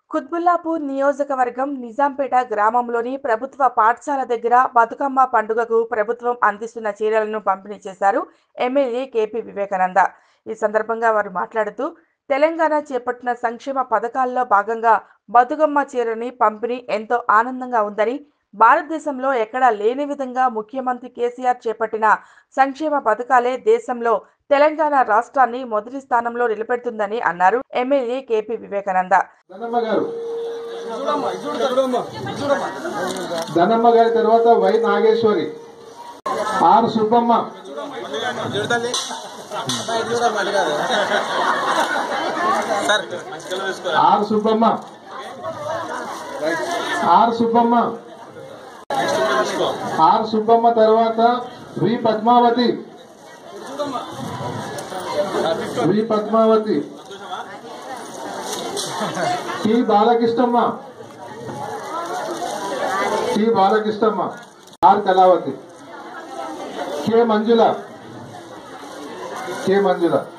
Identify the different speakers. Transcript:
Speaker 1: కుత్బుల్లాపూర్ నియోజకవర్గం నిజాంపేట గ్రామంలోని ప్రభుత్వ పాఠశాల దగ్గర బతుకమ్మ పండుగకు ప్రభుత్వం అందిస్తున్న చీరలను పంపిణీ చేశారు ఎమ్మెల్యే కేపీ వివేకానంద ఈ సందర్భంగా వారు మాట్లాడుతూ తెలంగాణ చేపట్టిన సంక్షేమ పథకాల్లో భాగంగా బతుకమ్మ చీరని పంపిణీ ఎంతో ఆనందంగా ఉందని భారతదేశంలో ఎక్కడా లేని విధంగా ముఖ్యమంత్రి కేసీఆర్ చేపట్టిన సంక్షేమ పథకాలే దేశంలో తెలంగాణ రాష్ట్రాన్ని మొదటి స్థానంలో నిలబెడుతుందని అన్నారు ఎమ్మెల్యే కేపీ వివేకానంద
Speaker 2: ధనమ్మ గారు ధనమ్మ గారి తర్వాత Y Nageswari R Subbamma R Subbamma R Subbamma R Subbamma తర్వాత V Padmavathi V Padmavathi T Balakrishnamma T Balakrishnamma R Kalavathi K Manjula K మంజుల